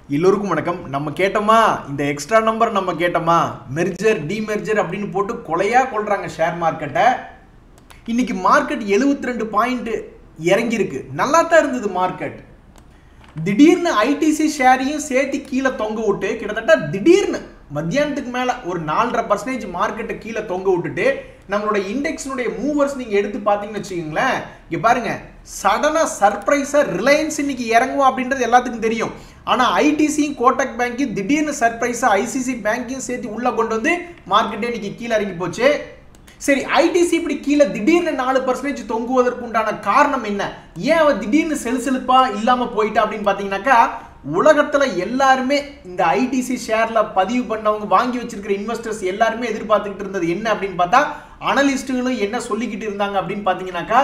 எல்லோருக்கும் வணக்கம் நம்ம கேட்டோமா இந்த எக்ஸ்ட்ரா நம்பர் நம்ம கேட்டோமா மெர்ஜர் டிமெர்ஜர் அப்படின்னு போட்டு கொலையா கொள்றாங்க ஷேர் மார்க்கெட்டை இன்னைக்கு மார்க்கெட் 72 ரெண்டு பாயிண்ட் இறங்கியிருக்கு நல்லா தான் இருந்தது மார்க்கெட் திடீர்னு ஐடிசி ஷேரையும் சேர்த்து கீழே தொங்க விட்டு கிட்டத்தட்ட திடீர்னு மத்தியானத்துக்கு மேலே ஒரு நாலரை பர்சன்டேஜ் மார்க்கெட்டை கீழே தொங்க விட்டுட்டு நம்மளோட இண்டெக்ஸ்னுடைய மூவர்ஸ் நீங்கள் எடுத்து பார்த்தீங்கன்னு வச்சுக்கோங்களேன் இங்கே பாருங்க சடனாக சர்ப்ரைஸாக ரிலையன்ஸ் இன்னைக்கு இறங்குவோம் அப்படின்றது எல்லாத்துக்கும் தெரியும் ஆனால் ஐடிசியும் கோட்டக் பேங்க்கையும் திடீர்னு சர்ப்ரைஸாக ஐசிசி பேங்க்கையும் சேர்த்து உள்ளே கொண்டு வந்து மார்க்கெட்டே இன்னைக்கு கீழே இறங்கி போச்சு சரி ஐடிசி இப்படி கீழே திடீர்னு நாலு பர்சன்டேஜ் தொங்குவதற்கு உண்டான காரணம் என்ன ஏன் அவன் திடீர்னு செலுசெலுப்பா இல்லாம போயிட்டா அப்படின்னு பாத்தீங்கன்னாக்கா உலகத்துல எல்லாருமே இந்த ஐடிசி ஷேர்ல பதிவு பண்ணவங்க வாங்கி வச்சிருக்கிற இன்வெஸ்டர்ஸ் எல்லாருமே எதிர்பார்த்துக்கிட்டு இருந்தது என்ன அப்படின்னு பார்த்தா அனலிஸ்ட்டுகளும் என்ன சொல்லிக்கிட்டு இருந்தாங்க அப்படின்னு பாத்தீங்கன்னாக்கா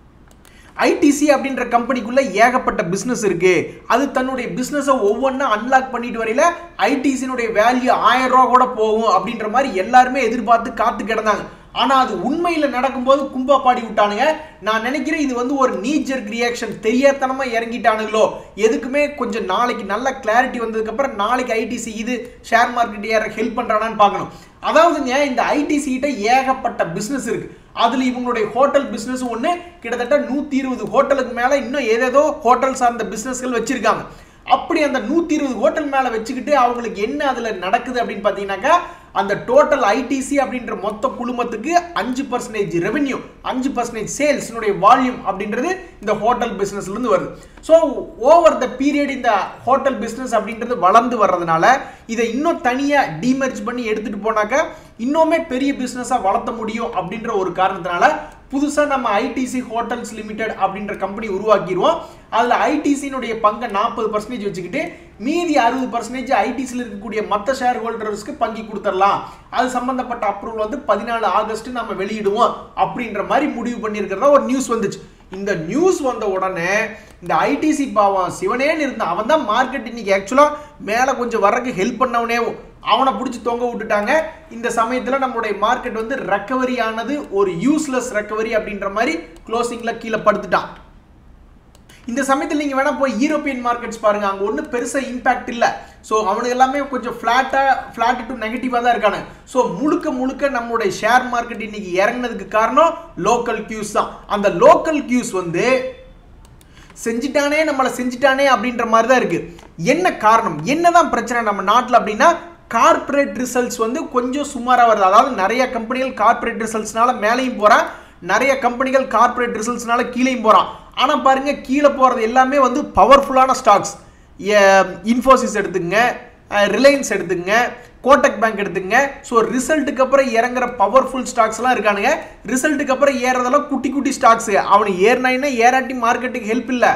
ஐடிசி அப்படின்ற கம்பெனிக்குள்ள ஏகப்பட்ட பிசினஸ் இருக்கு அது தன்னுடைய பிசினஸை ஒவ்வொன்றா அன்லாக் பண்ணிட்டு வரையில ஐடிசினுடைய வேல்யூ ஆயிரம் ரூபா கூட போகும் அப்படின்ற மாதிரி எல்லாருமே எதிர்பார்த்து காத்து கிடந்தாங்க ஆனா அது உண்மையில நடக்கும்போது கும்பா பாடி விட்டானுங்க நான் நினைக்கிறேன் இது வந்து ஒரு நீச்சர் ரியாக்ஷன் தெரியாதனமா இறங்கிட்டானுங்களோ எதுக்குமே கொஞ்சம் நாளைக்கு நல்ல கிளாரிட்டி வந்ததுக்கு அப்புறம் நாளைக்கு ஐடிசி இது ஷேர் மார்க்கெட் ஏற ஹெல்ப் பண்றானான்னு பார்க்கணும் அதாவதுங்க இந்த ஐடிசி கிட்ட ஏகப்பட்ட பிசினஸ் இருக்கு அதுல இவங்களுடைய ஹோட்டல் பிசினஸ் ஒன்று கிட்டத்தட்ட நூத்தி இருபது ஹோட்டலுக்கு மேல இன்னும் ஏதேதோ ஹோட்டல் சார்ந்த பிசினஸ்கள் வச்சிருக்காங்க அப்படி அந்த நூத்தி இருபது ஹோட்டல் மேல வச்சுக்கிட்டு அவங்களுக்கு என்ன அதுல நடக்குது அப்படின்னு பாத்தீங்கன்னாக்கா அந்த டோட்டல் ஐடிசி அப்படின்ற மொத்த குழுமத்துக்கு அஞ்சு பர்சன்டேஜ் ரெவென்யூ அஞ்சு பர்சன்டேஜ் சேல்ஸ்னுடைய வால்யூம் அப்படின்றது இந்த ஹோட்டல் பிசினஸ்ல இருந்து வருது ஸோ ஓவர் த பீரியட் இந்த ஹோட்டல் பிசினஸ் அப்படின்றது வளர்ந்து வர்றதுனால இதை இன்னும் தனியா டிமெர்ஜ் பண்ணி எடுத்துட்டு போனாக்க இன்னுமே பெரிய பிசினஸா வளர்த்த முடியும் அப்படின்ற ஒரு காரணத்தினால புதுசா நம்ம ஐடிசி ஹோட்டல்ஸ் லிமிடெட் அப்படின்ற கம்பெனி உருவாக்கிடுவோம் அதுல ஐடிசியினுடைய பங்கை நாற்பது பர்சன்டேஜ் வச்சுக்கிட்டு மீதி அறுபது பர்சன்டேஜ் ஐடிசியில் இருக்கக்கூடிய மற்ற ஷேர் ஹோல்டர்ஸ்க்கு பங்கி கொடுத்துடலாம் அது சம்பந்தப்பட்ட அப்ரூவல் வந்து பதினாலு ஆகஸ்ட் நம்ம வெளியிடுவோம் அப்படின்ற மாதிரி முடிவு பண்ணியிருக்கிறதா ஒரு நியூஸ் வந்துச்சு இந்த நியூஸ் வந்த உடனே இந்த ஐடிசி பாவம் சிவனேன்னு இருந்தான் அவன் தான் மார்க்கெட் இன்னைக்கு ஆக்சுவலாக மேலே கொஞ்சம் வர்றதுக்கு ஹெல்ப் பண்ணவனே அவனை பிடிச்சி தொங்க விட்டுட்டாங்க இந்த சமயத்தில் நம்மளுடைய மார்க்கெட் வந்து ரெக்கவரி ஆனது ஒரு யூஸ்லெஸ் ரெக்கவரி அப்படின்ற மாதிரி க்ளோசிங்கில் கீழே படுத்துட்டான் இந்த சமயத்தில் நீங்கள் வேணால் போய் யூரோப்பியன் மார்க்கெட்ஸ் பாருங்க அங்கே ஒன்றும் பெருசாக இம்பாக்ட் இல்லை ஸோ அவனுக்கு எல்லாமே கொஞ்சம் ஃப்ளாட்டாக ஃப்ளாட் டு நெகட்டிவாக தான் இருக்கானு ஸோ முழுக்க முழுக்க நம்மளுடைய ஷேர் மார்க்கெட் இன்னைக்கு இறங்கினதுக்கு காரணம் லோக்கல் கியூஸ் தான் அந்த லோக்கல் கியூஸ் வந்து செஞ்சிட்டானே நம்மளை செஞ்சிட்டானே அப்படின்ற மாதிரி தான் இருக்கு என்ன காரணம் என்னதான் பிரச்சனை நம்ம நாட்டில் அப்படின்னா கார்ப்பரேட் ரிசல்ட்ஸ் வந்து கொஞ்சம் சுமாராக வருது அதாவது நிறைய கம்பெனிகள் கார்ப்பரேட் ரிசல்ட்ஸ்னால மேலேயும் போகிறான் நிறைய கம்பெனிகள் கார்ப்பரேட் ரிசல்ட்ஸ்னால கீழேயும் போகிறான் ஆனால் பாருங்க கீழே போகிறது எல்லாமே வந்து பவர்ஃபுல்லான ஸ்டாக்ஸ் இன்ஃபோசிஸ் எடுத்துங்க ரிலையன்ஸ் எடுத்துங்க கோட்டக் பேங்க் எடுத்துங்க ஸோ ரிசல்ட்டுக்கு அப்புறம் இறங்குற பவர்ஃபுல் ஸ்டாக்ஸ்லாம் இருக்கானுங்க ரிசல்ட்டுக்கு அப்புறம் ஏறதெல்லாம் குட்டி குட்டி ஸ்டாக்ஸ் அவனு ஏறினாயினா ஏறாட்டி மார்க்கெட்டுக்கு ஹெல்ப் இல்லை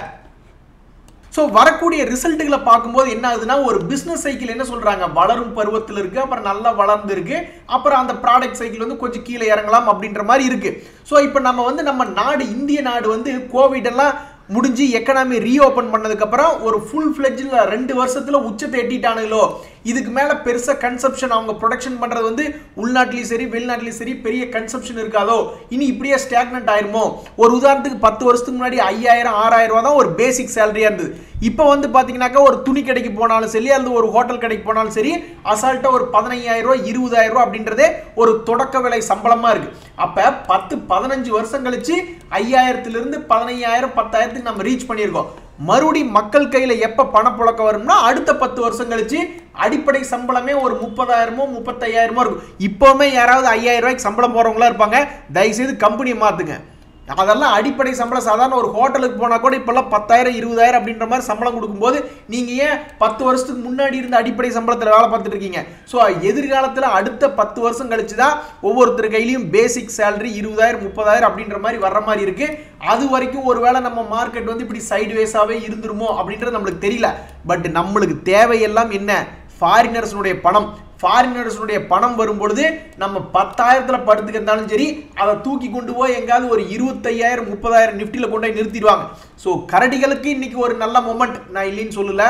ஸோ வரக்கூடிய ரிசல்ட்டுகளை பார்க்கும்போது என்ன ஆகுதுன்னா ஒரு பிஸ்னஸ் சைக்கிள் என்ன சொல்றாங்க வளரும் பருவத்தில் இருக்கு அப்புறம் நல்லா வளர்ந்து இருக்கு அப்புறம் அந்த ப்ராடக்ட் சைக்கிள் வந்து கொஞ்சம் கீழே இறங்கலாம் அப்படின்ற மாதிரி இருக்கு ஸோ இப்போ நம்ம வந்து நம்ம நாடு இந்திய நாடு வந்து கோவிட் எல்லாம் முடிஞ்சு எக்கனாமி ரீஓப்பன் பண்ணதுக்கப்புறம் ஒரு ஃபுல் ஃப்ளெஜில் ரெண்டு வருஷத்தில் உச்சத்தை எட்டிட்டானுங்களோ இதுக்கு மேலே பெருசாக கன்சப்ஷன் அவங்க ப்ரொடக்ஷன் பண்ணுறது வந்து உள்நாட்டிலையும் சரி வெளிநாட்டிலையும் சரி பெரிய கன்சப்ஷன் இருக்காதோ இனி இப்படியே ஸ்டாக்னட் ஆயிருமோ ஒரு உதாரணத்துக்கு பத்து வருஷத்துக்கு முன்னாடி ஐயாயிரம் ஆறாயிரம் ரூபா தான் ஒரு பேசிக் சேலரியாக இருந்தது இப்போ வந்து பார்த்தீங்கன்னாக்கா ஒரு துணி கடைக்கு போனாலும் சரி அல்லது ஒரு ஹோட்டல் கடைக்கு போனாலும் சரி அசால்ட்டாக ஒரு பதினையாயிரம் ரூபா இருபதாயிரம் ரூபா அப்படின்றதே ஒரு தொடக்க விலை சம்பளமாக இருக்கு அப்போ பத்து பதினஞ்சு வருஷம் கழிச்சு ஐயாயிரத்துலேருந்து பதினையாயிரம் பத்தாயிரத்துக்கு நம்ம ரீச் பண்ணியிருக்கோம் மறுபடி மக்கள் கையில் எப்போ பணப்புழக்கம் வரும்னா அடுத்த பத்து வருஷம் கழிச்சு அடிப்படை சம்பளமே ஒரு முப்பதாயிரமோ முப்பத்தையாயிரமோ இருக்கும் இப்போவுமே யாராவது ஐயாயிரம் ரூபாய்க்கு சம்பளம் போகிறவங்களா இருப்பாங்க தயவுசெய்து கம்பெனியை மாற்றுங்க அதெல்லாம் அடிப்படை சம்பளம் சாதாரண ஒரு ஹோட்டலுக்கு போனால் கூட இப்போல்லாம் பத்தாயிரம் இருபதாயிரம் அப்படின்ற மாதிரி சம்பளம் கொடுக்கும்போது நீங்கள் ஏன் பத்து வருஷத்துக்கு முன்னாடி இருந்த அடிப்படை சம்பளத்தில் வேலை பார்த்துட்டு இருக்கீங்க ஸோ எதிர்காலத்தில் அடுத்த பத்து வருஷம் கழிச்சு தான் ஒவ்வொருத்தர் கையிலையும் பேசிக் சேலரி இருபதாயிரம் முப்பதாயிரம் அப்படின்ற மாதிரி வர்ற மாதிரி இருக்கு அது வரைக்கும் ஒருவேளை நம்ம மார்க்கெட் வந்து இப்படி சைடு வேஸாகவே இருந்துருமோ அப்படின்றது நம்மளுக்கு தெரியல பட் நம்மளுக்கு தேவையெல்லாம் என்ன ஃபாரினர்ஸனுடைய பணம் ஃபாரினர்ஸனுடைய பணம் வரும் பொழுது நம்ம பத்தாயிரத்தில் படுத்துக்கிறதாலும் சரி அதை தூக்கி கொண்டு போய் எங்காவது ஒரு இருபத்தையாயிரம் முப்பதாயிரம் நிஃப்டியில் கொண்டு போய் நிறுத்திடுவாங்க ஸோ கரடிகளுக்கு இன்னைக்கு ஒரு நல்ல மொமெண்ட் நான் இல்லைன்னு சொல்லல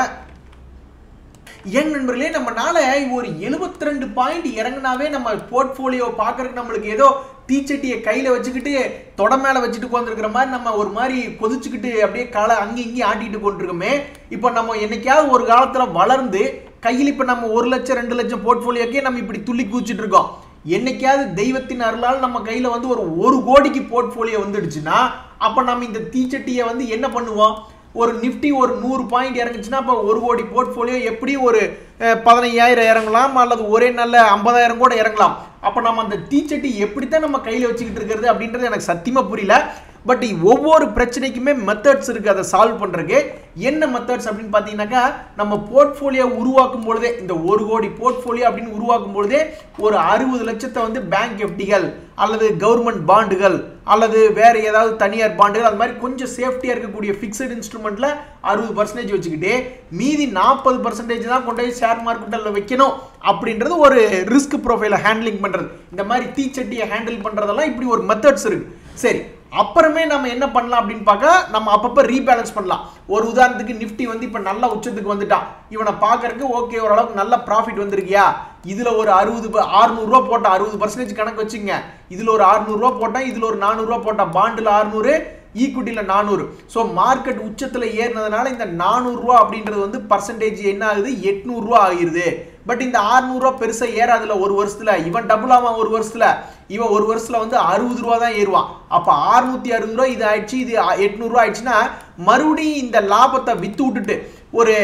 ஏன் நண்பர்களே நம்மனால ஒரு 72 ரெண்டு பாயிண்ட் இறங்கினாவே நம்ம போர்ட்ஃபோலியோ பார்க்கறதுக்கு நம்மளுக்கு ஏதோ தீச்சட்டியை கையில வச்சுக்கிட்டு தொட மேல வச்சுட்டு உட்காந்துருக்கிற மாதிரி நம்ம ஒரு மாதிரி கொதிச்சுக்கிட்டு அப்படியே காலை அங்கேயும் இங்கேயும் ஆட்டிட்டு கொண்டிருக்கோமே இப்போ நம்ம என்னைக்காவது ஒரு காலத்துல வளர்ந்து கையில் இப்போ நம்ம ஒரு லட்சம் ரெண்டு லட்சம் போர்ட்ஃபோலியோக்கே நம்ம இப்படி துள்ளி கூச்சிட்டு இருக்கோம் என்னைக்காவது தெய்வத்தின் அருளால் நம்ம கையில வந்து ஒரு ஒரு கோடிக்கு போர்ட்ஃபோலியோ வந்துடுச்சுன்னா அப்ப நம்ம இந்த தீச்சட்டியை வந்து என்ன பண்ணுவோம் ஒரு நிஃப்டி ஒரு நூறு பாயிண்ட் இறங்குச்சுன்னா அப்போ ஒரு கோடி போர்ட்ஃபோலியோ எப்படி ஒரு அஹ், பதினையாயிரம் இறங்கலாம் அல்லது ஒரே நல்ல ஐம்பதாயிரம் கூட இறங்கலாம் அப்போ நம்ம அந்த தீச்சட்டி எப்படித்தான் நம்ம கையில் வச்சுக்கிட்டு இருக்கிறது அப்படின்றது எனக்கு சத்தியமாக புரியல பட் ஒவ்வொரு பிரச்சனைக்குமே மெத்தட்ஸ் இருக்கு அதை சால்வ் பண்றதுக்கு என்ன மெத்தட்ஸ் அப்படின்னு பார்த்தீங்கன்னாக்கா நம்ம போர்ட்ஃபோலியோ உருவாக்கும் பொழுதே இந்த ஒரு கோடி போர்ட்ஃபோலியோ அப்படின்னு உருவாக்கும் பொழுதே ஒரு அறுபது லட்சத்தை வந்து பேங்க் எஃப்டிகள் அல்லது கவர்மெண்ட் பாண்டுகள் அல்லது வேற ஏதாவது தனியார் பாண்டுகள் அது மாதிரி கொஞ்சம் சேஃப்டியாக இருக்கக்கூடிய ஃபிக்ஸட் இன்ஸ்ட்ருமெண்ட்ல அறுபது பர்சன்டேஜ் வச்சுக்கிட்டு மீதி நாற்பது பர்சன்டேஜ் தான் கொண்டு போய் ஷேர் மார்க்கெட்டில் வைக்கணும் அப்படின்றது ஒரு ரிஸ்க் ப்ரொஃபைலை ஹேண்ட்லிங் பண்றது இந்த மாதிரி தீச்சட்டியை ஹேண்டில் பண்றதெல்லாம் இப்படி ஒரு மெத்தட்ஸ் இருக்கு சரி அப்புறமே நம்ம என்ன பண்ணலாம் அப்படின்னு பார்க்க நம்ம அப்பப்போ ரீபேலன்ஸ் பண்ணலாம் ஒரு உதாரணத்துக்கு நிஃப்டி வந்து இப்போ நல்ல உச்சத்துக்கு வந்துட்டான் இவனை பார்க்கறதுக்கு ஓகே ஓரளவுக்கு நல்ல ப்ராஃபிட் வந்திருக்கியா இதுல ஒரு அறுபது அறுநூறுவா போட்டான் அறுபது பர்சன்டேஜ் கணக்கு வச்சுங்க இதுல ஒரு அறுநூறுவா போட்டான் இதுல ஒரு நானூறுரூவா போட்டான் பாண்டில் அறுநூறு ஈக்விட்டியில் நானூறு ஸோ மார்க்கெட் உச்சத்தில் ஏறினதுனால இந்த நானூறுரூவா அப்படின்றது வந்து பர்சன்டேஜ் என்ன ஆகுது எட்நூறுரூவா ஆகிருது பட் இந்த ஆறுநூறுவா பெருசாக ஏறாதுல ஒரு வருஷத்துல இவன் டபுள் ஆவான் ஒரு வருஷத்துல இவன் ஒரு வருஷத்துல வந்து அறுபது ரூபா தான் ஏறுவான் அப்போ அறுநூத்தி அறுபது ரூபா இது ஆயிடுச்சு இது எட்நூறுரூவா ஆயிடுச்சுன்னா மறுபடியும் இந்த லாபத்தை வித்து விட்டுட்டு ஒரு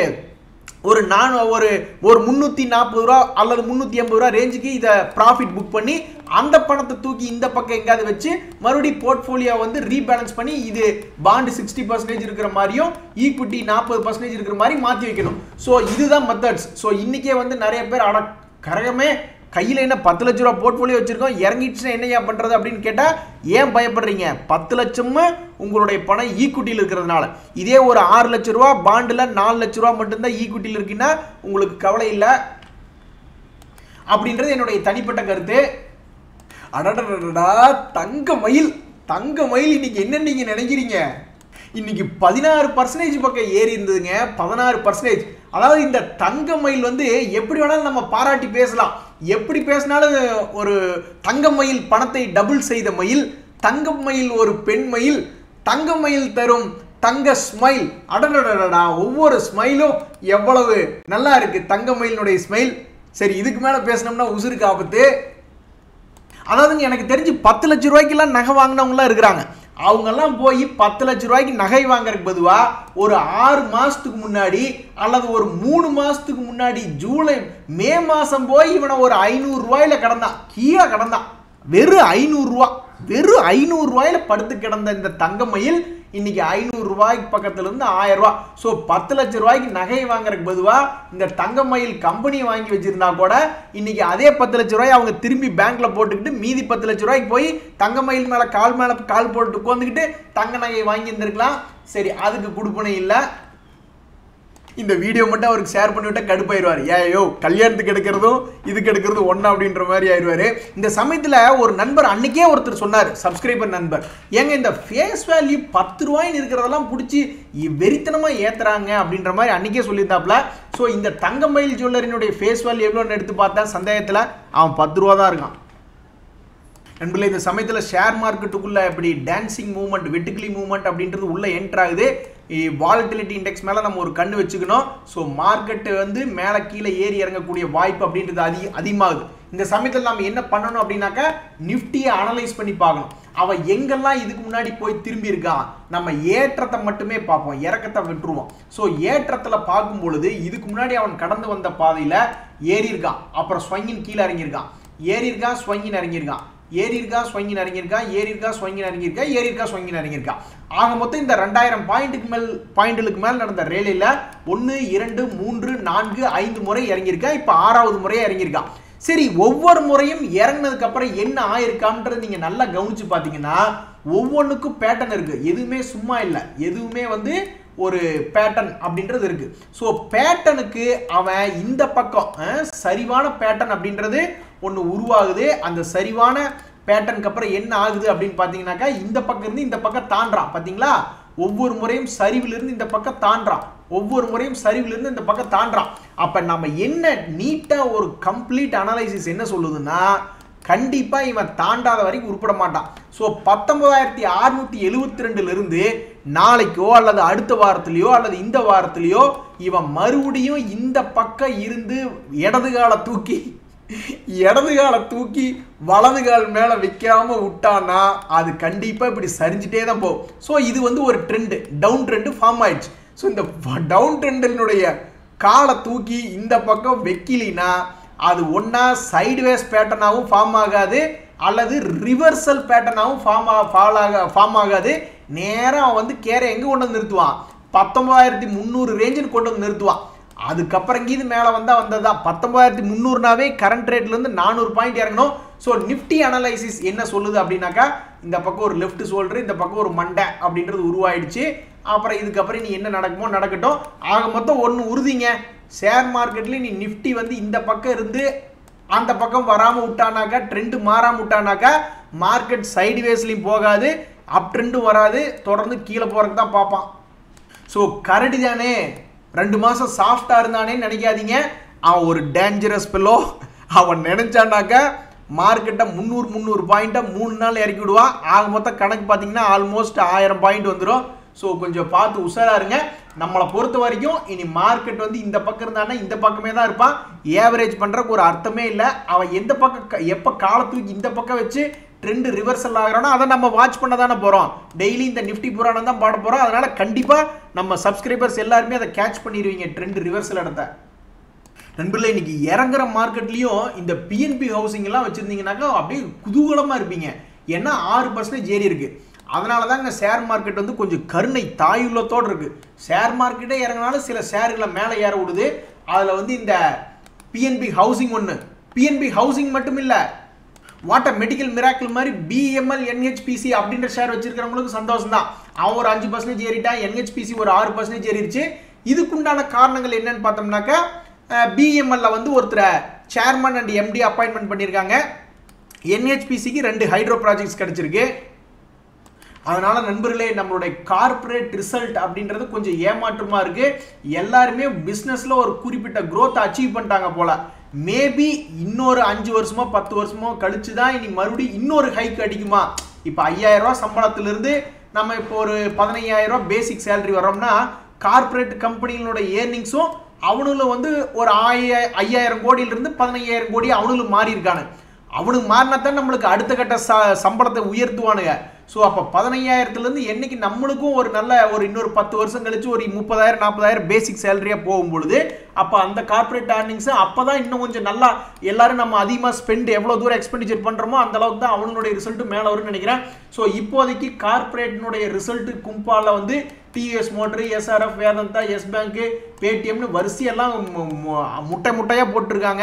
ஒரு நான் ஒரு ஒரு முந்நூற்றி நாற்பது ரூபா அல்லது முந்நூற்றி எண்பது ரூபா ரேஞ்சுக்கு இதை ப்ராஃபிட் புக் பண்ணி அந்த பணத்தை தூக்கி இந்த பக்கம் எங்கேயாவது வச்சு மறுபடியும் போர்ட்ஃபோலியோ வந்து ரீபேலன்ஸ் பண்ணி இது பாண்டு சிக்ஸ்டி பர்சன்டேஜ் இருக்கிற மாதிரியும் ஈக்விட்டி நாற்பது பர்சன்டேஜ் இருக்கிற மாதிரி மாற்றி வைக்கணும் ஸோ இதுதான் மெத்தட்ஸ் ஸோ இன்னைக்கே வந்து நிறைய பேர் அட கரகமே கையில் என்ன பத்து லட்ச ரூபா போர்ட்ஃபோலியோ வச்சிருக்கோம் இறங்கிடுச்சுன்னா என்னையா பண்ணுறது அப்படின்னு கேட்டால் ஏன் பயப்படுறீங்க பத்து லட்சமும் உங்களுடைய பணம் ஈக்குட்டியில் இருக்கிறதுனால இதே ஒரு ஆறு லட்ச ரூபா பாண்டில் நாலு லட்ச ரூபா மட்டும்தான் ஈக்குட்டியில் இருக்குன்னா உங்களுக்கு கவலை இல்லை அப்படின்றது என்னுடைய தனிப்பட்ட கருத்து அடடடடா தங்க மயில் தங்க மயில் இன்னைக்கு என்ன நீங்க நினைக்கிறீங்க இன்னைக்கு பதினாறு பர்சன்டேஜ் பக்கம் ஏறி இருந்ததுங்க பதினாறு பர்சன்டேஜ் அதாவது இந்த தங்க மயில் வந்து எப்படி வேணாலும் நம்ம பாராட்டி பேசலாம் எப்படி பேசினாலும் ஒரு தங்க மயில் பணத்தை டபுள் செய்த மயில் தங்க மயில் ஒரு பெண் மயில் தங்க மயில் தரும் தங்க ஸ்மைல் அடடடடா ஒவ்வொரு ஸ்மைலும் எவ்வளவு நல்லா இருக்கு தங்க மயிலினுடைய ஸ்மைல் சரி இதுக்கு மேல பேசினோம்னா உசுருக்கு ஆபத்து அதாவதுங்க எனக்கு தெரிஞ்சு பத்து லட்ச ரூபாய்க்கெல்லாம் நகை வாங்கினவங்களாம் இருக்கிறாங்க அவங்கெல்லாம் போய் பத்து லட்ச ரூபாய்க்கு நகை வாங்குறதுக்கு பொதுவாக ஒரு ஆறு மாசத்துக்கு முன்னாடி அல்லது ஒரு மூணு மாசத்துக்கு முன்னாடி ஜூலை மே மாசம் போய் இவனை ஒரு ஐநூறு ரூபாயில கடந்தான் கீழே கடந்தான் வெறும் ஐநூறு ரூபா வெறும் ஐநூறு ரூபாயில படுத்து கிடந்த இந்த தங்கமயில் இன்னைக்கு ஐநூறு ரூபாய்க்கு பக்கத்துல இருந்து ஆயிரம் ரூபாய் ஸோ பத்து லட்ச ரூபாய்க்கு நகை வாங்குறதுக்கு பொதுவா இந்த தங்கமயில் கம்பெனி வாங்கி வச்சிருந்தா கூட இன்னைக்கு அதே பத்து லட்ச ரூபாய் அவங்க திரும்பி பேங்க்ல போட்டுக்கிட்டு மீதி பத்து லட்ச ரூபாய்க்கு போய் தங்கமயில் மேல கால் மேல கால் போட்டு உட்காந்துக்கிட்டு தங்க நகையை வாங்கி இருந்திருக்கலாம் சரி அதுக்கு கொடுப்பனை இல்லை இந்த வீடியோ மட்டும் அவருக்கு ஷேர் பண்ணிவிட்டா கடுப்பாயிருவார் ஏயோ கல்யாணத்துக்கு எடுக்கிறதும் இதுக்கு எடுக்கிறதும் ஒன்றா அப்படின்ற மாதிரி ஆயிடுவார் இந்த சமயத்தில் ஒரு நண்பர் அன்னைக்கே ஒருத்தர் சொன்னார் சப்ஸ்கிரைபர் நண்பர் ஏங்க இந்த ஃபேஸ் வேல்யூ பத்து ரூபாய்ன்னு இருக்கிறதெல்லாம் பிடிச்சி வெறித்தனமாக ஏற்றுறாங்க அப்படின்ற மாதிரி அன்னைக்கே சொல்லியிருந்தாப்புல ஸோ இந்த தங்கமயில் ஜுவல்லரினுடைய ஃபேஸ் வேல்யூ எவ்வளோன்னு எடுத்து பார்த்தா சந்தேகத்தில் அவன் பத்து ரூபா தான் இருக்கான் நண்பர்களே இந்த சமயத்தில் ஷேர் மார்க்கெட்டுக்குள்ள இப்படி டான்சிங் மூவ்மெண்ட் வெட்டுக்கிளி மூவ்மெண்ட் அப்படின்றது உள்ள என்ட்ரு ஆகுது வாலட்டிலிட்டி இண்டெக்ஸ் மேலே நம்ம ஒரு கண்ணு வச்சுக்கணும் ஸோ மார்க்கெட்டு வந்து மேலே கீழே ஏறி இறங்கக்கூடிய வாய்ப்பு அப்படின்றது அதி அதிகமாகுது இந்த சமயத்தில் நம்ம என்ன பண்ணணும் அப்படின்னாக்கா நிஃப்டியை அனலைஸ் பண்ணி பார்க்கணும் அவன் எங்கெல்லாம் இதுக்கு முன்னாடி போய் திரும்பி இருக்கான் நம்ம ஏற்றத்தை மட்டுமே பார்ப்போம் இறக்கத்தை விட்டுருவோம் ஸோ ஏற்றத்தில் பார்க்கும் பொழுது இதுக்கு முன்னாடி அவன் கடந்து வந்த பாதையில் ஏறி இருக்கான் அப்புறம் ஸ்வங்கின் கீழே இறங்கியிருக்கான் ஏறி இருக்கான் ஸ்வங்கின் இறங்கியிருக்கான் ஏறி இருக்கா ஸ்வங்கின் இறங்கியிருக்கா ஏறி இருக்கா ஸ்வங்கின் இறங்கியிருக்கா ஏறி இருக்கா ஸ்வங்கின் இறங்கியிருக்கா ஆக மொத்தம் இந்த ரெண்டாயிரம் பாயிண்ட்டுக்கு மேல் பாயிண்ட்டுக்கு மேல் நடந்த ரேலியில் ஒன்று இரண்டு மூன்று நான்கு ஐந்து முறை இறங்கியிருக்கா இப்போ ஆறாவது முறையாக இறங்கியிருக்கா சரி ஒவ்வொரு முறையும் இறங்கினதுக்கு அப்புறம் என்ன ஆயிருக்கான்றது நீங்க நல்லா கவனிச்சு பார்த்தீங்கன்னா ஒவ்வொன்றுக்கும் பேட்டர்ன் இருக்கு எதுவுமே சும்மா இல்லை எதுவுமே வந்து ஒரு பேட்டர்ன் அப்படின்றது இருக்கு ஸோ பேட்டனுக்கு அவன் இந்த பக்கம் அஹ், சரிவான பேட்டர்ன் அப்படின்றது ஒன்று உருவாகுது அந்த சரிவான பேட்டர்னுக்கு அப்புறம் என்ன ஆகுது அப்படின்னு பார்த்தீங்கன்னாக்கா இந்த பக்கம் இருந்து இந்த பக்கம் தாண்டான் பார்த்தீங்களா ஒவ்வொரு முறையும் சரிவிலிருந்து இந்த பக்கம் தாண்டான் ஒவ்வொரு முறையும் சரிவிலிருந்து இந்த பக்கம் தாண்டான் அப்ப நம்ம என்ன நீட்டா ஒரு கம்ப்ளீட் அனலைசிஸ் என்ன சொல்லுதுன்னா கண்டிப்பா இவன் தாண்டாத வரைக்கும் உருப்பட மாட்டான் ஸோ பத்தொன்பதாயிரத்தி அறுநூத்தி எழுபத்தி ரெண்டுல இருந்து நாளைக்கோ அல்லது அடுத்த வாரத்திலேயோ அல்லது இந்த வாரத்திலேயோ இவன் மறுபடியும் இந்த பக்கம் இருந்து இடது கால தூக்கி இடது கால தூக்கி வலது கால் மேல வைக்காம விட்டானா அது கண்டிப்பா இப்படி சரிஞ்சிட்டே தான் போகும் ஸோ இது வந்து ஒரு ட்ரெண்டு டவுன் ட்ரெண்டு ஃபார்ம் ஆயிடுச்சு ஸோ இந்த டவுன் ட்ரெண்டினுடைய காலை தூக்கி இந்த பக்கம் வைக்கலினா அது ஒன்றா சைடுவேஸ் பேட்டர்னாகவும் ஃபார்ம் ஆகாது அல்லது ரிவர்சல் பேட்டர்னாகவும் ஃபார்ம் ஃபால் ஆக ஃபார்ம் ஆகாது நேராக அவன் வந்து கேரை எங்கே கொண்டு வந்து நிறுத்துவான் பத்தொன்பதாயிரத்தி முந்நூறு ரேஞ்சுன்னு கொண்டு வந்து நிறுத்துவான் அதுக்கப்புறம் இது மேலே வந்தால் வந்ததுதான் பத்தொன்பதாயிரத்தி முந்நூறுனாவே கரண்ட் ரேட்லேருந்து நானூறு பாயிண்ட் இறங்கணும் ஸோ நிஃப்டி அனலைசிஸ் என்ன சொல்லுது அப்படின்னாக்கா இந்த பக்கம் ஒரு லெஃப்ட் ஷோல்டர் இந்த பக்கம் ஒரு மண்டை அப்படின்றது உருவாயிடுச்சு அப்புறம் இதுக்கப்புறம் நீ என்ன நடக்குமோ நடக்கட்டும் ஆக மொத்தம் ஒன்று உறுதிங்க ஷேர் மார்க்கெட்லேயும் நீ நிஃப்டி வந்து இந்த பக்கம் இருந்து அந்த பக்கம் வராமல் விட்டானாக்கா ட்ரெண்டு மாறாமல் விட்டானாக்கா மார்க்கெட் சைடு வேஸ்லையும் போகாது அப் ட்ரெண்டும் வராது தொடர்ந்து கீழே போகிறதுக்கு தான் பார்ப்பான் ஸோ கரடி தானே ரெண்டு மாதம் சாஃப்டாக இருந்தானேன்னு நினைக்காதீங்க அவன் ஒரு டேஞ்சரஸ் பில்லோ அவன் நினைச்சானாக்கா மார்க்கெட்டை முந்நூறு முந்நூறு பாயிண்ட்டை மூணு நாள் இறக்கி விடுவான் ஆக மொத்தம் கணக்கு பார்த்தீங்கன்னா ஆல்மோஸ்ட் ஆயிரம் பாயிண்ட் வந்துடும் ஸோ கொஞ்சம் பார்த்து உஷாரா இருங்க நம்மளை பொறுத்த வரைக்கும் இனி மார்க்கெட் வந்து இந்த பக்கம் இருந்தானா இந்த பக்கமே தான் இருப்பான் ஏவரேஜ் பண்ணுறக்கு ஒரு அர்த்தமே இல்லை அவன் எந்த பக்கம் எப்போ காலை தூக்கி இந்த பக்கம் வச்சு ட்ரெண்டு ரிவர்சல் ஆகிறானோ அதை நம்ம வாட்ச் பண்ண தானே போகிறோம் டெய்லி இந்த நிஃப்டி புராணம் தான் பாட போகிறோம் அதனால கண்டிப்பாக நம்ம சப்ஸ்கிரைபர்ஸ் எல்லாருமே அதை கேட்ச் பண்ணிடுவீங்க ட்ரெண்டு ரிவர்சல் இடத்த நண்பர்களே இன்னைக்கு இறங்குற மார்க்கெட்லேயும் இந்த பிஎன்பி ஹவுசிங் எல்லாம் வச்சுருந்தீங்கன்னாக்கா அப்படியே குதூகலமாக இருப்பீங்க ஏன்னா ஆறு பர்சன்டேஜ் ஏறி இருக்கு அதனால தாங்க ஷேர் மார்க்கெட் வந்து கொஞ்சம் கருணை தாயுள்ளத்தோடு இருக்கு ஷேர் மார்க்கெட்டே இறங்கினாலும் சில ஷேர்களை மேலே ஏற விடுது அதில் வந்து இந்த பிஎன்பி ஹவுசிங் ஒன்று பிஎன்பி ஹவுசிங் மட்டும் இல்லை வாட் மெடிக்கல் மிராக்கிள் மாதிரி பிஎம்எல் என்ஹெச்பிசி அப்படின்ற ஷேர் வச்சிருக்கிறவங்களுக்கு சந்தோஷம் தான் அவன் ஒரு அஞ்சு பர்சன்டேஜ் ஏறிட்டான் என்ஹெச்பிசி ஒரு ஆறு பர்சன்டேஜ் ஏறிடுச்சு இதுக்குண்டான காரணங்கள் என்னன்னு பார்த்தோம்னாக்கா பிஎம்எல்ல வந்து ஒருத்தரை சேர்மன் அண்ட் எம்டி அப்பாயின்மெண்ட் பண்ணியிருக்காங்க என்ஹெச்பிசிக்கு ரெண்டு ஹைட்ரோ ப்ராஜெக்ட்ஸ் கிடைச்சிருக்கு அதனால நண்பர்களே நம்மளுடைய கார்ப்பரேட் ரிசல்ட் அப்படின்றது கொஞ்சம் ஏமாற்றமா இருக்கு எல்லாருமே பிஸ்னஸ்ல ஒரு குறிப்பிட்ட growth அச்சீவ் பண்ணிட்டாங்க போல மேபி இன்னொரு அஞ்சு வருஷமோ பத்து வருஷமோ கழிச்சு தான் இனி மறுபடியும் இன்னொரு ஹைக் அடிக்குமா இப்போ ஐயாயிரம் ரூபாய் சம்பளத்திலிருந்து நம்ம இப்போ ஒரு பதினையாயிரம் ரூபாய் பேசிக் சேலரி வரோம்னா கார்ப்பரேட் கம்பெனிகளோட ஏர்னிங்ஸும் அவனுங்களும் வந்து ஒரு ஆய ஐயாயிரம் கோடியிலிருந்து பதினையாயிரம் கோடி அவனுங்களும் மாறி இருக்கானு அவனுக்கு மாறினா தான் நம்மளுக்கு அடுத்த கட்ட ச சம்பளத்தை உயர்த்துவானுங்க ஸோ அப்போ பதினையாயிரத்துலேருந்து என்னைக்கு நம்மளுக்கும் ஒரு நல்ல ஒரு இன்னொரு பத்து வருஷம் கழிச்சு ஒரு முப்பதாயிரம் நாற்பதாயிரம் பேசிக் சேலரியாக போகும் பொழுது அப்போ அந்த கார்ப்பரேட் ஏர்னிங்ஸ் அப்போ தான் இன்னும் கொஞ்சம் நல்லா எல்லாரும் நம்ம அதிகமாக ஸ்பெண்ட் எவ்வளோ தூரம் எக்ஸ்பெண்டிச்சர் பண்ணுறோமோ அந்த அளவுக்கு தான் அவனுடைய ரிசல்ட் மேலே வரும்னு நினைக்கிறேன் ஸோ இப்போதைக்கு கார்ப்பரேட்டினுடைய ரிசல்ட் கும்பால வந்து TVS motor SRF Vedanta yes bank பேடிஎம்னு வரிசையெல்லாம் மு- மு- முட்டை முட்டையாக போட்டிருக்காங்க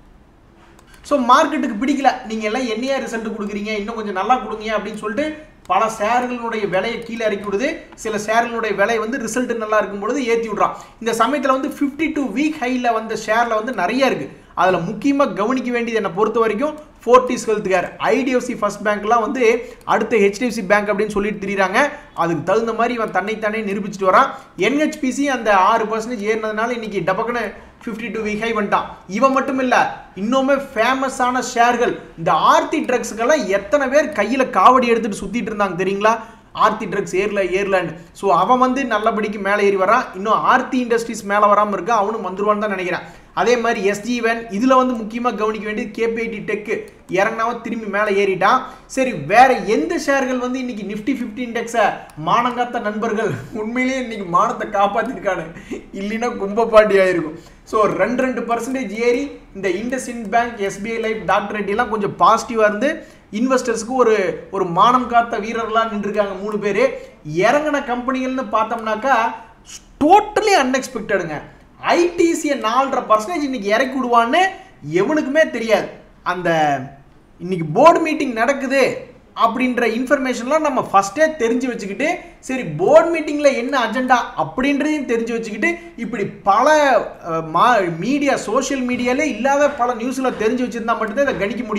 ஸோ மார்க்கெட்டுக்கு பிடிக்கல நீங்கள் எல்லாம் என்னையா ரிசல்ட் கொடுக்குறீங்க இன்னும் கொஞ்சம் நல்லா கொடுங்க அப்படின்னு சொல்லிட்டு பல ஷேர்களுடைய விலையை கீழே இறக்கி விடுது சில ஷேர்களுடைய விலை வந்து ரிசல்ட் நல்லா இருக்கும் பொழுது ஏற்றி விட்றான் இந்த சமயத்தில் வந்து ஃபிஃப்டி டூ வீக் ஹையில் வந்த ஷேரில் வந்து நிறைய இருக்குது அதில் முக்கியமாக கவனிக்க வேண்டியது என்னை பொறுத்த வரைக்கும் Fortis health care IDFC first பேங்க்லாம் வந்து அடுத்த ஹெச்டிஎஃப்சி பேங்க் அப்படின்னு சொல்லிட்டு திரியிறாங்க அதுக்கு தகுந்த மாதிரி இவன் தன்னைத்தானே நிரூபிச்சுட்டு வரான் என்ஹெச்பிசி அந்த ஆறு பர்சன்டேஜ் ஏறினதுனால இன்னைக்கு டபக்குன்னு ஃபிஃப்டி டூ வீக் ஹை வந்துட்டான் இவன் மட்டும் இல்லை இன்னுமே ஃபேமஸான ஷேர்கள் இந்த ஆர்த்தி ட்ரக்ஸுக்கெல்லாம் எத்தனை பேர் கையில் காவடி எடுத்துட்டு சுற்றிட்டு இருந்தாங்க தெரியுங்களா ஆர்த்தி ட்ரக்ஸ் ஏர்ல ஏர்லன்னு ஸோ அவன் வந்து நல்லபடிக்கு மேலே ஏறி வரான் இன்னும் ஆர்த்தி இண்டஸ்ட்ரீஸ் மேலே வராமல் இருக்கா அவனும் வந்துருவான்னு தான் நினைக்கிறேன் அதே மாதிரி எஸ்ஜிவன் இதில் வந்து முக்கியமாக கவனிக்க வேண்டியது கேபிஐடி டெக்கு இறங்கினாவும் திரும்பி மேலே ஏறிட்டான் சரி வேற எந்த ஷேர்கள் வந்து இன்னைக்கு நிஃப்டி ஃபிஃப்டி இண்டெக்ஸை மானங்காத்த நண்பர்கள் உண்மையிலேயே இன்னைக்கு மானத்தை காப்பாற்றிருக்கானு இல்லைன்னா கும்பப்பாண்டி ஆயிருக்கும் ஸோ ரெண்டு ரெண்டு பர்சன்டேஜ் ஏறி இந்த IndusInd bank SBI life doctor ரெட்டிலாம் கொஞ்சம் பாசிட்டிவாக இருந்து இன்வெஸ்டர்ஸ்க்கு ஒரு ஒரு மானம் காத்த வீரர்களாக நின்றுருக்காங்க மூணு பேர் இறங்கின கம்பெனிகள்னு பார்த்தோம்னாக்கா டோட்டலி அன்எக்ஸ்பெக்டடுங்க ஐடிசியை நாலரை பர்சன்டேஜ் இன்னைக்கு இறக்கி விடுவான்னு எவனுக்குமே தெரியாது அந்த இன்னைக்கு போர்டு மீட்டிங் நடக்குது அப்படின்ற இன்ஃபர்மேஷன்லாம் நம்ம ஃபஸ்ட்டே தெரிஞ்சு வச்சுக்கிட்டு சரி போர்டு மீட்டிங்கில் என்ன அஜெண்டா அப்படின்றதையும் தெரிஞ்சு வச்சுக்கிட்டு இப்படி பல அஹ், மா மீடியா சோஷியல் மீடியாலே இல்லாத பல நியூஸில் தெரிஞ்சு வச்சுருந்தா மட்டும்தான் இதை கணிக்க முடியும்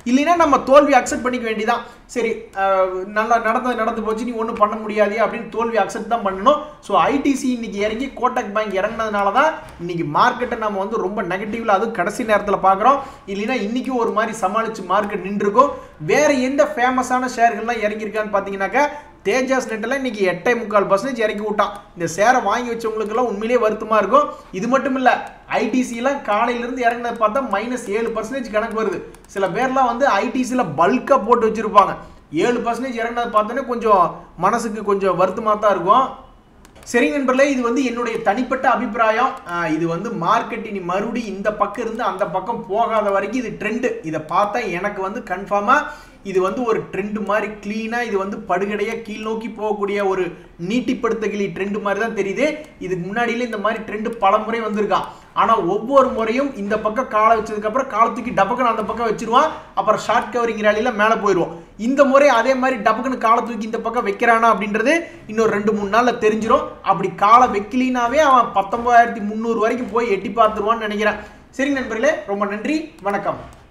இல்லைன்னா நம்ம தோல்வி அக்செப்ட் பண்ணிக்க வேண்டியதான் சரி அஹ், நல்லா நடந்தது நடந்து போச்சு நீ ஒன்றும் பண்ண முடியாது அப்படின்னு தோல்வி அக்செப்ட் தான் பண்ணணும் ஸோ ஐடிசி இன்னைக்கு இறங்கி கோட்டக் பேங்க் இறங்கினதுனால தான் இன்னைக்கு மார்க்கெட்டை நம்ம வந்து ரொம்ப நெகட்டிவ்ல அதுவும் கடைசி நேரத்தில் பார்க்குறோம் இல்லைன்னா இன்னைக்கு ஒரு மாதிரி சமாளிச்சு மார்க்கெட் நின்றுருக்கும் வேற எந்த ஃபேமஸான ஷேர்கள்லாம் இறங்கியிருக்கான்னு பார்த்தீங்கன்னாக்கா தேஜாஸ் நெட்டில் இன்னைக்கு எட்டே முக்கால் பர்சன்டேஜ் இறக்கி விட்டான் இந்த ஷேரை வாங்கி வச்சவங்களுக்கெல்லாம் உண்மையிலேயே வருத்தமாக இருக்கும் இது மட்டும் இல்லை ஐடிசிலாம் காலையிலேருந்து இறங்கினது பார்த்தா மைனஸ் ஏழு பர்சன்டேஜ் கணக்கு வருது சில பேர்லாம் வந்து ஐடிசியில் பல்காக போட்டு வச்சுருப்பாங்க ஏழு பர்சன்டேஜ் இறங்கினது பார்த்தோன்னே கொஞ்சம் மனசுக்கு கொஞ்சம் வருத்தமாக தான் இருக்கும் சரி நண்பர்களே இது வந்து என்னுடைய தனிப்பட்ட அபிப்பிராயம் ஆஹ் இது வந்து மார்க்கெட் இனி மறுபடி இந்த பக்கம் இருந்து அந்த பக்கம் போகாத வரைக்கும் இது ட்ரெண்டு இதை பார்த்தா எனக்கு வந்து கன்ஃபார்மாக இது வந்து ஒரு ட்ரெண்ட் மாதிரி க்ளீனாக இது வந்து படுகடையாக கீழ் நோக்கி போகக்கூடிய ஒரு நீட்டிப்படுத்தகிளி ட்ரெண்ட் மாதிரி தான் தெரியுது இதுக்கு முன்னாடியில இந்த மாதிரி ட்ரெண்ட் பல முறை வந்திருக்கான் ஆனால் ஒவ்வொரு முறையும் இந்த பக்கம் காலை வச்சதுக்கப்புறம் காலத்துக்கு டபக்குன்னு அந்த பக்கம் வச்சிருவான் அப்புறம் ஷார்ட் கவரிங் ரேலியில் மேலே போயிடுவோம் இந்த முறை அதே மாதிரி டபக்குன்னு காலை தூக்கி இந்த பக்கம் வைக்கிறானா அப்படின்றது இன்னும் ரெண்டு மூணு நாளில் தெரிஞ்சிடும் அப்படி காலை வைக்கலினாவே அவன் பத்தொன்பதாயிரத்தி முந்நூறு வரைக்கும் போய் எட்டி பார்த்துருவான்னு நினைக்கிறேன் சரி நண்பர்களே ரொம்ப நன்றி வணக்கம்